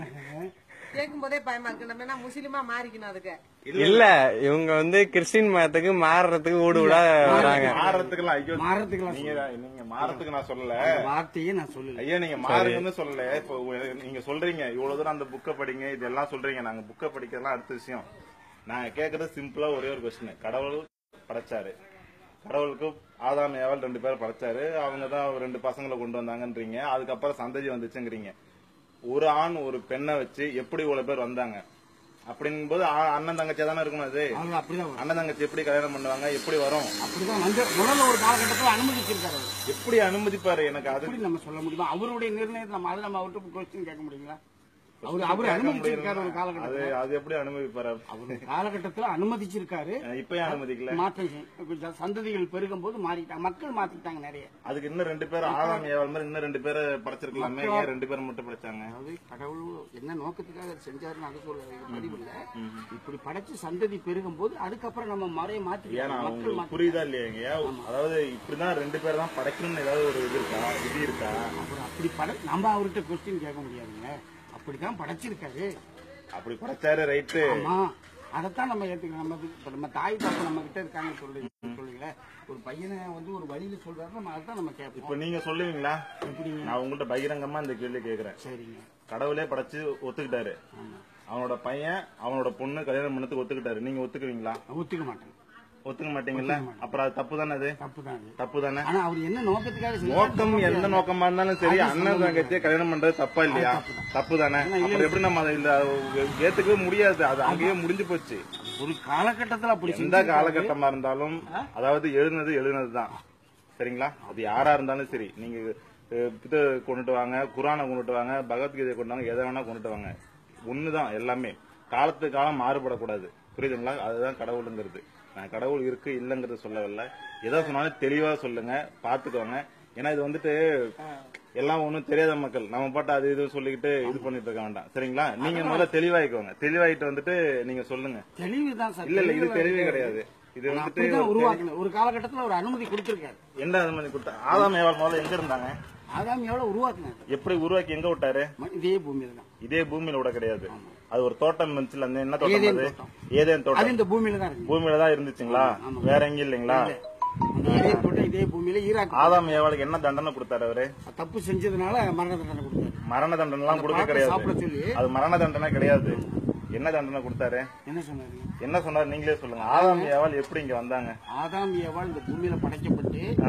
Speaker 5: கேட்கும் போதே பயமா இருக்கு நம்ம என்ன முஸ்லிமா மாறிக்கணும் அதுக்கு
Speaker 1: இல்ல இவங்க வந்து கிறிஸ்டின் மதத்துக்கு மாறுறதுக்கு ஊடு ஊடா வராங்க
Speaker 3: மாறத்துக்குலாம் ஐயோ
Speaker 2: மாறத்துக்குலாம்
Speaker 3: நீங்க நீங்க மாறத்துக்கு நான் சொல்லல
Speaker 2: அந்த வார்த்தையே நான் சொல்லல
Speaker 3: ஐயா நீங்க மாறுங்கன்னு சொல்லல இப்போ உ- நீங்க சொல்றீங்க இவ்வளவு தூரம் அந்த புக்கை படிங்க இதெல்லாம் சொல்றீங்க நாங்க புக்கை படிக்கிறதுலாம் அடுத்த விஷயம் நாங்க கேக்குறது சிம்பிளா ஒரே ஒரு கொஸ்டின் கடவுள் படைச்சாரு கடவுளுக்கு ஆதாம் ஏவல் ரெண்டு பேரும் படைச்சாரு அவங்க தான் ரெண்டு பசங்களை கொண்டு வந்தாங்கன்றீங்க அதுக்கப்புறம் சந்ததி வந்துச்சுங்கிறீங்க ஒரு ஆண் ஒரு பெண்ணை வச்சு எப்படி இவ்வளவு பேர் வந்தாங்க அப்படிங்கும்போது ஆ- அண்ணன் தங்கச்சியா தானே இருக்கணும் அது
Speaker 2: அவங்க அப்படிதான் வரும்.
Speaker 3: அண்ணன் தங்கச்சி எப்படி கல்யாணம் பண்ணுவாங்க எப்படி வரும்
Speaker 2: அப்படிதான் வந்து முதல்ல ஒரு காலகட்டத்தில் அனுமதிச்சிருக்காரு அவர்.
Speaker 3: எப்படி அனுமதிப்பாரு எனக்கு அது
Speaker 2: எப்படி நம்ம சொல்ல முடியுமா அவருடைய நிர்ணயத்தை நம்ம அதை நம்ம அவர்கிட்ட கொஸ்டின் கேட்க முடியுங்களா அவர் அவர்
Speaker 3: கேட்க
Speaker 2: அனுமதிச்சிருக்காரு ஒரு
Speaker 3: முடியுமா? அது
Speaker 2: காலகட்டத்தில்
Speaker 3: அது எப்படி அனுமதிப்பாரு
Speaker 2: அவர் காலகட்டத்தில் அனுமதிச்சிருக்காரு
Speaker 3: இப்ப ஏன் அனுமதிக்கல
Speaker 2: மாற்றம் செய்~ கொஞ்சம் சந்ததிகள் பெருகும் போது மாறிட்டாங்க மக்கள் மாத்திட்டாங்க நிறைய
Speaker 3: அதுக்கு இன்னும் ரெண்டு பேர் ஆதாம் ஏவாள் மாதிரி இன்னும் ரெண்டு பேரை படைச்சிருக்கலாமே ஏன் ரெண்டு பேரை மட்டும் படைச்சாங்க
Speaker 2: அதாவது கடவுள் என்ன நோக்கத்துக்காக அதை செஞ்சாருன்னு அது சொல்ல பதிவு இல்ல இப்படி படைச்சு சந்ததி பெருகும் போது அதுக்கப்புறம் நம்ம முறையை
Speaker 3: ஏன்னா
Speaker 2: மாத்திக்கலாம் மக்கள்
Speaker 3: உங்களுக்கு
Speaker 2: மாத்தி
Speaker 3: புரியுதா இல்லையாங்க அதாவது இப்படிதான் ரெண்டு பேர் தான் படைக்கணும்னு ஏதாவது ஒரு இது இருக்கா விதி இருக்கா
Speaker 2: அப்புறம் அப்படி படை நம்ம அவர்கிட்ட கொஸ்டின் கேட்க முடியாதுங்க அப்படிதான் படைச்சிருக்காரு
Speaker 3: அப்படி படைச்சாரு ரைட்டு
Speaker 2: ஆமா அதைத்தான் நம்ம ஏத்துக்கணும் நம்ம இது- இப்ப நம்ம தாய் தாப்பா நம்ம கிட்ட இருக்காங்க சொல்லி சொல்லுங்களேன் ஒரு பையனை வந்து ஒரு வழியில சொல்றாரு நம்ம அதான் நம்ம கேட்போம்
Speaker 3: இப்ப நீங்க சொல்லுவீங்களா
Speaker 2: எப்படிங்க
Speaker 3: நான் உங்கள்ட்ட பகிரங்கமா இந்த கேள்வி கேக்குறேன்
Speaker 2: சரிங்க
Speaker 3: கடவுளே படைச்சு ஒத்துக்கிட்டாரு
Speaker 2: ஆமா
Speaker 3: அவனோட பையன் அவனோட பொண்ணு கல்யாணம் பண்ணதுக்கு ஒத்துக்கிட்டாரு நீங்க ஒத்துக்குவீங்களா
Speaker 2: நான் ஒத்துக்க மாட்டேன்
Speaker 3: ஒத்துக்க மாட்டீங்கல்ல அப்புறம் அது தப்பு தானே அது
Speaker 2: தப்பு தான் அது
Speaker 3: தப்பு தானே
Speaker 2: ஆனா அவர் என்ன நோக்கத்துக்காக செஞ்சாரு
Speaker 3: நோக்கம் எந்த நோக்கமா இருந்தாலும் சரி அண்ணன் தங்கச்சியை கல்யாணம் பண்றது தப்பா இல்லையா தப்பு தானே அப்புறம் எப்படி நம்ம அதை இல்ல ஏத்துக்கவே முடியாது அது அங்கேயே முடிஞ்சு போச்சு
Speaker 2: ஒரு காலகட்டத்துல அப்படி
Speaker 3: எந்த
Speaker 2: செஞ்சிருக்காரு.
Speaker 3: காலகட்டமா இருந்தாலும் அதாவது எழுதுனது எழுதுனது தான் சரிங்களா அது யாரா இருந்தாலும் சரி நீங்க அஹ், இது கொண்டுட்டு வாங்க குரானை கொண்டுட்டு வாங்க பகவத்கீதையை கொண்டு வாங்க எதை வேணா கொண்டுட்டு வாங்க ஒண்ணுதான் எல்லாமே காலத்துக்கு காலம் மாறுபடக்கூடாது புரியுதுங்களா அதுதான் கடவுளுங்கிறது நான் கடவுள் இருக்கு இல்லங்கிறத சொல்லவில்லை எதை சொன்னாலும் தெளிவா சொல்லுங்க பாத்துக்கோங்க ஏன்னா இது வந்துட்டு எல்லாம் ஒண்ணும் தெரியாத மக்கள் நம்ம பாட்டு அது இது சொல்லிக்கிட்டு இது பண்ணிட்டு இருக்க வேண்டாம் சரிங்களா நீங்க முதல்ல தெளிவாயிக்கோங்க தெளிவாயிட்டு வந்துட்டு நீங்க சொல்லுங்க
Speaker 2: தெளிவுதான் சார்
Speaker 3: இல்ல இல்ல இது
Speaker 2: தெளிவா
Speaker 3: தெளிவே
Speaker 2: இருக்கு.
Speaker 3: கிடையாது இது
Speaker 2: நான்
Speaker 3: வந்துட்டு
Speaker 2: அப்படிதான்
Speaker 3: ஒரு
Speaker 2: உருவாக்கணும் ஒரு காலகட்டத்துல ஒரு அனுமதி கொடுத்திருக்காரு
Speaker 3: எந்த அனுமதி கொடுத்தா ஆதாம் ஏவாள் முதல்ல எங்க இருந்தாங்க
Speaker 2: ஆதாம் எவ்வளவு உருவாக்குனாரு
Speaker 3: எப்படி உருவாக்கி எங்க விட்டாரு
Speaker 2: ம- இதே பூமியில தான்
Speaker 3: இதே பூமியில விட கிடையாது அது ஒரு தோட்டம் இருந்துச்சுல அந்த என்ன தோட்டம்
Speaker 2: ஏதேன்
Speaker 3: அது
Speaker 2: தோட்டம்.
Speaker 3: ஏதேன்
Speaker 2: அது
Speaker 3: தோட்டம்
Speaker 2: இந்த பூமியில தான் இருக்கு
Speaker 3: பூமியில தான் இருந்துச்சுங்களா வேற எங்கேயும் இல்லைங்களா
Speaker 2: அந்த இதே தோட்டம் இதே பூமியில ஈராக்கு
Speaker 3: ஆதாம் ஏவாளுக்கு என்ன தண்டனை கொடுத்தாரு அவரு
Speaker 2: தப்பு செஞ்சதுனால மரண தண்டனை கொடுத்தாரு
Speaker 3: மரண தண்டனை எல்லாம் கொடுக்க
Speaker 2: பழத்தை சாப்பிட
Speaker 3: கிடையாது
Speaker 2: சொல்லி
Speaker 3: அது மரண தண்டனை கிடையாது என்ன தண்டனை கொடுத்தாரு
Speaker 2: என்ன சொன்னாரு
Speaker 3: என்ன சொன்னாரு நீங்களே சொல்லுங்க ஆதாம் ஏவாள் எப்படி இங்க வந்தாங்க
Speaker 2: ஆதாம் ஏவாள் இந்த பூமியில படைக்கப்பட்டு
Speaker 3: ஆ.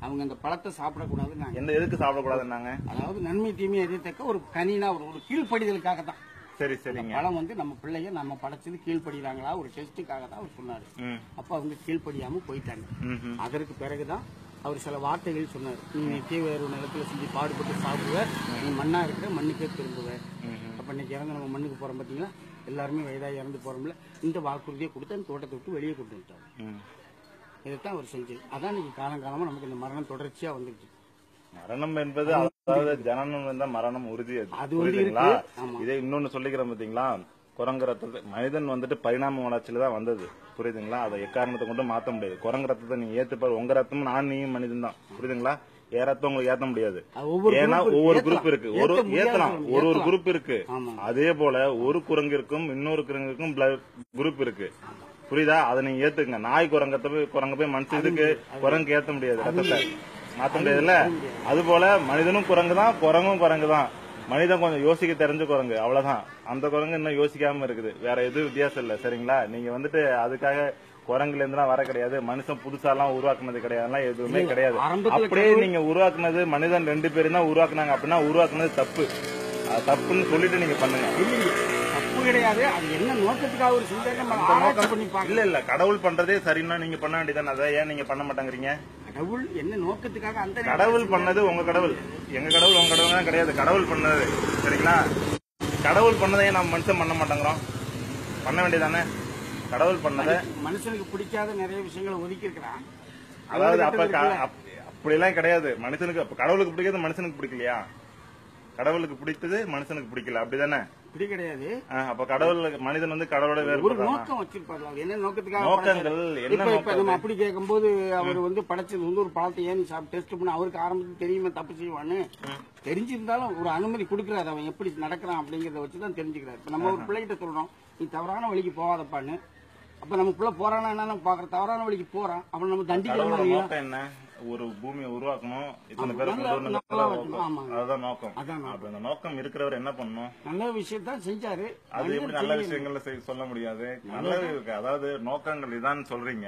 Speaker 2: அவங்க அந்த பழத்தை சாப்பிடக்கூடாதுன்னாங்க
Speaker 3: எந்த எதுக்கு சாப்பிடக்கூடாதுன்னாங்க
Speaker 2: அதாவது நன்மை தீமை அறியத்தக்க ஒரு கனினா ஒரு ஒரு கீழ்ப்படிதலுக்காக தான்
Speaker 3: சரி சரிங்க
Speaker 2: பழம் வந்து நம்ம பிள்ளைய நம்ம படைச்சது கீழ்ப்படிறாங்களா ஒரு டெஸ்ட்டுக்காக தான் அவர் சொன்னாரு
Speaker 3: ம்
Speaker 2: அப்ப அவங்க கீழ்ப்படியாம போயிட்டாங்க
Speaker 3: ம் ம்.
Speaker 2: அதற்கு பிறகுதான் அவர் சில வார்த்தைகள் சொன்னார் நீ தீவிர நிலத்துல செஞ்சு பாடுபட்டு சாப்பிடுவ நீ மண்ணா இருக்கிற மண்ணுக்கே திரும்புவ அப்ப இன்னைக்கு இறந்து நம்ம மண்ணுக்கு போறோம் பாத்தீங்களா எல்லாருமே வயதாகி இறந்து போறோம்ல இந்த வாக்குறுதியை கொடுத்து அந்த தோட்டத்தை விட்டு வெளியே கொண்டு வந்துட்டார்
Speaker 3: ம்.
Speaker 2: இதைத்தான் அவர் செஞ்சது அதான் இன்னைக்கு காலங்காலமா நமக்கு இந்த மரணம் தொடர்ச்சியா வந்துட்டு
Speaker 3: மரணம் என்பது அதாவது ஜனனம் இருந்தா மரணம் உறுதி அது
Speaker 2: அது வந்து
Speaker 3: புரியுதுங்களா
Speaker 2: இருக்கு. ஆமா.
Speaker 3: இதே இன்னொன்னு சொல்லிக்கிறேன் பாத்தீங்களா குரங்கு ரத்தத்தை மனிதன் வந்துட்டு பரிணாம வளர்ச்சியில தான் வந்தது புரியுதுங்களா அதை எக்காரணத்தை கொண்டு மாத்த முடியாது குரங்கு ரத்தத்தை நீங்க ஏத்துப்பாரு உங்க ரத்தமும் நான் நீயும் மனிதன் தான் புரியுதுங்களா என் ரத்தம் உங்களுக்கு ஏத்த முடியாது
Speaker 2: அது ஒவ்வொரு
Speaker 3: ஏன்னா
Speaker 2: group
Speaker 3: ஒவ்வொரு
Speaker 2: ஏத்தலாம்.
Speaker 3: குரூப் இருக்கு ஒரு
Speaker 2: ஏத்த முடியாது
Speaker 3: ஏத்தலாம்
Speaker 2: சொல்ல
Speaker 3: ஒரு ஒரு
Speaker 2: முடியாது.
Speaker 3: குரூப் இருக்கு
Speaker 2: ஆமா.
Speaker 3: அதே போல ஒரு குரங்கிற்கும் இன்னொரு குரங்குக்கும் குரூப் இருக்கு புரியுதா அதை நீங்க ஏத்துக்கங்க நாய் குரங்கத்தை போய் குரங்க போய் மனுஷனுக்கு குரங்கு ஏத்த முடியாது ரத்தத்தை மாத்த முடியாதுல்ல அது போல மனிதனும் குரங்கு தான் குரங்கும் குரங்கு தான் மனிதன் கொஞ்சம் யோசிக்க தெரிஞ்ச குரங்கு அவ்வளவுதான் அந்த குரங்கு இன்னும் யோசிக்காம இருக்குது வேற எதுவும் வித்தியாசம் இல்ல சரிங்களா நீங்க வந்துட்டு அதுக்காக குரங்குல இருந்துலாம் வர கிடையாது மனுஷன் புதுசா எல்லாம் உருவாக்குனது கிடையாதுலாம் எதுவுமே கிடையாது
Speaker 2: ஆரம்பத்துல
Speaker 3: அப்படியே நீங்க உருவாக்குனது மனிதன் ரெண்டு பேரும் தான் உருவாக்குனாங்க அப்படின்னா உருவாக்குனது தப்பு அது தப்புன்னு சொல்லிட்டு நீங்க பண்ணுங்க
Speaker 2: இல்லையே, தப்பு கிடையாது அது என்ன நோக்கத்துக்காக ஒரு சிந்தனை நம்ம
Speaker 3: அந்த
Speaker 2: ஆராய்ச்சி
Speaker 3: நோக்கம்
Speaker 2: பண்ணி பார்க்கல
Speaker 3: இல்ல இல்ல கடவுள் பண்றதே சரின்னா நீங்க பண்ண வேண்டியதானே அதை ஏன் நீங்க பண்ண மாட்டேங்கிறீங்க
Speaker 2: கடவுள் என்ன நோக்கத்துக்காக அந்த
Speaker 3: கடவுள் பண்ணது உங்க கடவுள் எங்க கடவுள் உங்க கடவுள் தான் கிடையாது கடவுள் பண்ணது சரிங்களா கடவுள் பண்ணதை ஏன் நம்ம மனுஷன் பண்ண மாட்டேங்கிறோம் பண்ண வேண்டியதானே கடவுள் பண்ணதை
Speaker 2: மனுஷனுக்கு பிடிக்காத நிறைய விஷயங்களை ஒதுக்கி இருக்கிறான்
Speaker 3: அதாவது அப்ப க- அப்- அப்படிலாம் கிடையாது மனுஷனுக்கு அப்ப கடவுளுக்கு பிடிக்கிறது மனுஷனுக்கு பிடிக்கலையா கடவுளுக்கு பிடித்தது மனுஷனுக்கு பிடிக்கல அப்படிதானே
Speaker 2: இப்படி கிடையாது
Speaker 3: ஆ, அப்ப கடவுள் மனிதன் வந்து கடவுளோட
Speaker 2: ஒரு
Speaker 3: வேறுபடுறான்
Speaker 2: நோக்கம் வச்சிருப்பாரு அவர் என்ன நோக்கத்துக்காக
Speaker 3: நோக்கங்கள்
Speaker 2: படைச்சாரு?
Speaker 3: என்ன
Speaker 2: இப்ப இப்ப
Speaker 3: நோக்கம்
Speaker 2: நம்ம அப்படி கேட்கும்போது அவர் வந்து படைச்சது வந்து ஒரு பழத்தை ஏன் டெஸ்ட் பண்ண அவருக்கு ஆரம்பத்தில் தெரியுமே தப்பு செய்வான்னு தெரிஞ்சிருந்தாலும் ஒரு அனுமதி கொடுக்கறாரு அவன் எப்படி நடக்கிறான் அப்படிங்கறத வச்சுதான் தெரிஞ்சுக்கிறாரு இப்ப நம்ம ஒரு பிள்ளைகிட்ட சொல்றோம் நீ தவறான வழிக்கு போகாதப்பான்னு அப்ப நம்ம பிள்ளை போறானா என்னன்னு பாக்குற தவறான வழிக்கு போறான் அவன் நம்ம தண்டிக்கணும்
Speaker 3: கடவுளோட
Speaker 2: இல்லையா
Speaker 3: நோக்கம் என்ன ஒரு பூமியை உருவாக்கணும் இத்தனை பேரை
Speaker 2: நல்லா-
Speaker 3: கொண்டு வரணும்
Speaker 2: நல்லா வைக்கணும், ஆமா.
Speaker 3: அதுதான் நோக்கம்
Speaker 2: அதான் நோக்கம்.
Speaker 3: அப்ப அந்த நோக்கம் இருக்கிறவர் என்ன பண்ணணும்
Speaker 2: நல்ல விஷயத்தான் செஞ்சாரு
Speaker 3: அது எப்படி நல்ல விஷயங்கள்ல செய்- சொல்ல முடியாது நல்லது இருக்கு அதாவது நோக்கங்கள் இதான் சொல்றீங்க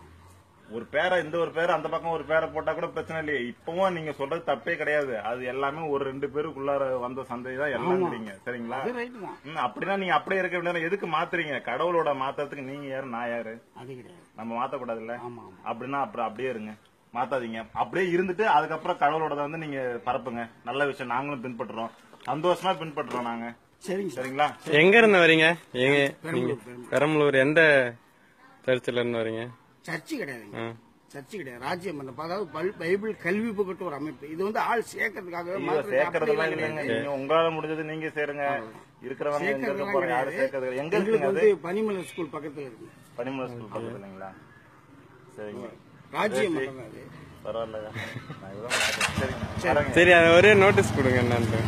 Speaker 3: ஒரு பேரை இந்த ஒரு பேரை அந்த பக்கம் ஒரு பேரை போட்டா கூட பிரச்சனை இல்லையே இப்பவும் நீங்க சொல்றது தப்பே கிடையாது அது எல்லாமே ஒரு ரெண்டு பேருக்குள்ளார வந்த சந்தை தான் எல்லாம்ங்கிறீங்க சரிங்களா
Speaker 2: அது ரைட்டு தான்
Speaker 3: ம், அப்படின்னா நீங்க அப்படியே இருக்க வேண்டியது எதுக்கு மாத்துறீங்க கடவுளோட மாத்தறதுக்கு நீங்க யாரு நான் யாரு
Speaker 2: அது கிடையாது
Speaker 3: நம்ம மாத்தக்கூடாதுல்ல
Speaker 2: ஆமா ஆமா
Speaker 3: அப்படின்னா அப்புறம் அப்படியே இருங்க மாத்தாதீங்க அப்படியே இருந்துட்டு அதுக்கப்புறம் கடவுளோட வந்து நீங்க பரப்புங்க நல்ல விஷயம் நாங்களும் பின்பற்றுறோம் சந்தோஷமா பின்பற்றுறோம் நாங்க
Speaker 2: சரிங்க சார்
Speaker 3: சரிங்களா
Speaker 1: எங்க இருந்து வரீங்க எங்க நீங்க
Speaker 2: பெரம்பலூர், பெரம்பலூர்.
Speaker 1: பெரம்பலூர் எந்த சர்ச்சில் இருந்து வரீங்க
Speaker 2: சர்ச்சு கிடையாதுங்க
Speaker 1: ஆ.
Speaker 2: சர்ச்சு கிடையாது ராஜ்யம் மண்டபம் அதாவது பல்- பைபிள் கல்வி புகட்டு ஒரு அமைப்பு இது வந்து ஆள் சேர்க்கறதுக்காக
Speaker 3: ஐயோ,
Speaker 2: மாத்திரம்
Speaker 3: சேர்க்கறதெல்லாம்
Speaker 2: அப்படியெல்லாம்
Speaker 3: இல்லைங்க
Speaker 2: கிடையாது.
Speaker 3: நீங்க உங்களால முடிஞ்சது நீங்க சேருங்க இருக்கிறவங்க எங்க இருக்க
Speaker 2: சேர்க்கறதெல்லாம்
Speaker 3: போறாங்க யாரும்
Speaker 2: கிடையாது.
Speaker 3: சேர்க்கறது கிடையாது. எங்க
Speaker 2: எங்களுக்கு
Speaker 3: இருக்குங்க அது
Speaker 2: வந்து பனிமலர் ஸ்கூல் பக்கத்துல இருக்கு
Speaker 3: பனிமலை ஸ்கூல் பக்கத்துல இல்லைங்களா சரிங்க
Speaker 2: ராஜ்யம் மண்டபம் அது
Speaker 3: பரவாயில்ல நான் இதுதான் பார்த்தேன். சரிங்க வரேங்க.
Speaker 1: சரி அது ஒரே நோட்டீஸ் கொடுங்க என்னன்ட்டு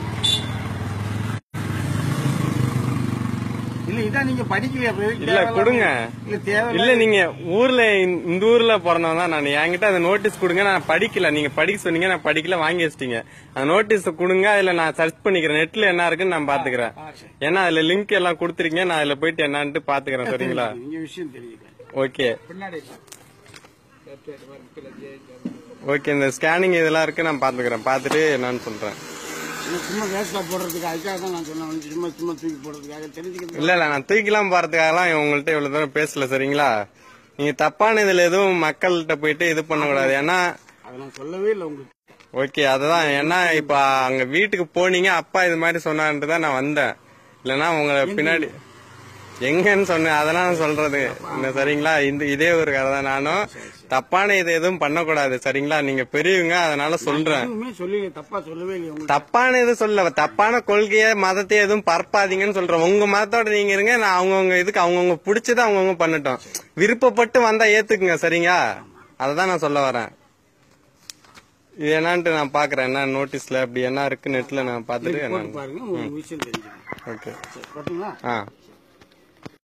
Speaker 2: இல்ல இதான் நீங்க படிக்கலையா அப்ப எதுக்கு
Speaker 1: இல்ல,
Speaker 2: தேவையில்லாம-
Speaker 1: கொடுங்க.
Speaker 2: இல்ல தேவை
Speaker 1: இல்ல நீங்க ஊர்ல இந்த- இந்த ஊர்ல பிறந்தவன் தான் நான் என்கிட்ட அந்த நோட்டீஸ் கொடுங்க நான் படிக்கல நீங்க படிக்க சொன்னீங்க நான் படிக்கல வாங்கி வச்சிட்டீங்க அந்த நோட்டீஸ் கொடுங்க அதுல நான் சர்ச் பண்ணிக்கிறேன் நெட்ல என்ன இருக்குன்னு நான் பாத்துக்கிறேன் ஏன்னா அதுல லிங்க் எல்லாம் கொடுத்துருக்கீங்க நான் அதுல போயிட்டு என்னன்ட்டு பாத்துக்கிறேன் சரிங்களா
Speaker 2: நீங்க விஷயம் தெரிஞ்சுக்க
Speaker 1: ஓகே
Speaker 4: பின்னாடி வர்க்கல
Speaker 1: ஓகே இந்த ஸ்கேனிங் இதெல்லாம் இருக்கு நான் பாத்துக்கிறேன் பாத்துட்டு என்னன்னு சொல்றேன்
Speaker 2: இன்னும் சும்மா வேஸ்டா போடுறதுக்கு அதுக்காக தான் நான் சொன்னேன் சும்மா சும்மா தூக்கி போடுறதுக்காக தெரிஞ்சுக்கிறது
Speaker 1: இல்ல இல்ல நான் தூக்கிலாம் போறதுக்காகலாம் உங்கள்ட்ட இவ்வளவு தூரம் பேசல சரிங்களா நீங்க தப்பான இதுல எதுவும் மக்கள்கிட்ட போயிட்டு இது பண்ணக்கூடாது ஏன்னா
Speaker 2: அதை நான் சொல்லவே இல்லை உங்களுக்கு
Speaker 1: ஓகே அதுதான் ஏன்னா இப்ப அங்க வீட்டுக்கு போனீங்க அப்பா இது மாதிரி சொன்னான்ட்டு தான் நான் வந்தேன் இல்லனா உங்களை பின்னாடி எங்கன்னு சொன்னேன் அதெல்லாம் நான் சொல்றது என்ன சரிங்களா இந்த இதே ஒரு கதை தான் நானும் தப்பான இது எதுவும் பண்ணக்கூடாது சரிங்களா நீங்க பெரியவங்க அதனால சொல்றேன்
Speaker 2: எதுவுமே சொல்லி தப்பா சொல்லவே இல்லை உங்களுக்கு
Speaker 1: தப்பான இது சொல்ல தப்பான கொள்கைய மதத்தை எதுவும் பரப்பாதீங்கன்னு சொல்றேன் உங்க மதத்தோட நீங்க இருங்க நான் அவங்கவுங்க இதுக்கு அவங்கவுங்க பிடிச்சதை அவங்கவுங்க பண்ணட்டும் விருப்பப்பட்டு வந்தா ஏத்துக்குங்க சரிங்களா அததான் நான் சொல்ல வரேன் இது என்னன்ட்டு நான் பாக்குறேன் என்ன நோட்டீஸ்ல அப்படி என்ன இருக்கு நெட்ல நான் பாத்துட்டு
Speaker 2: போட்டு
Speaker 1: என்ன
Speaker 2: பாருங்க உங்களுக்கு விஷயம் தெரிஞ்சுக்கணும்
Speaker 1: ஓகே
Speaker 2: சரி, பாத்தீங்களா
Speaker 1: ஆ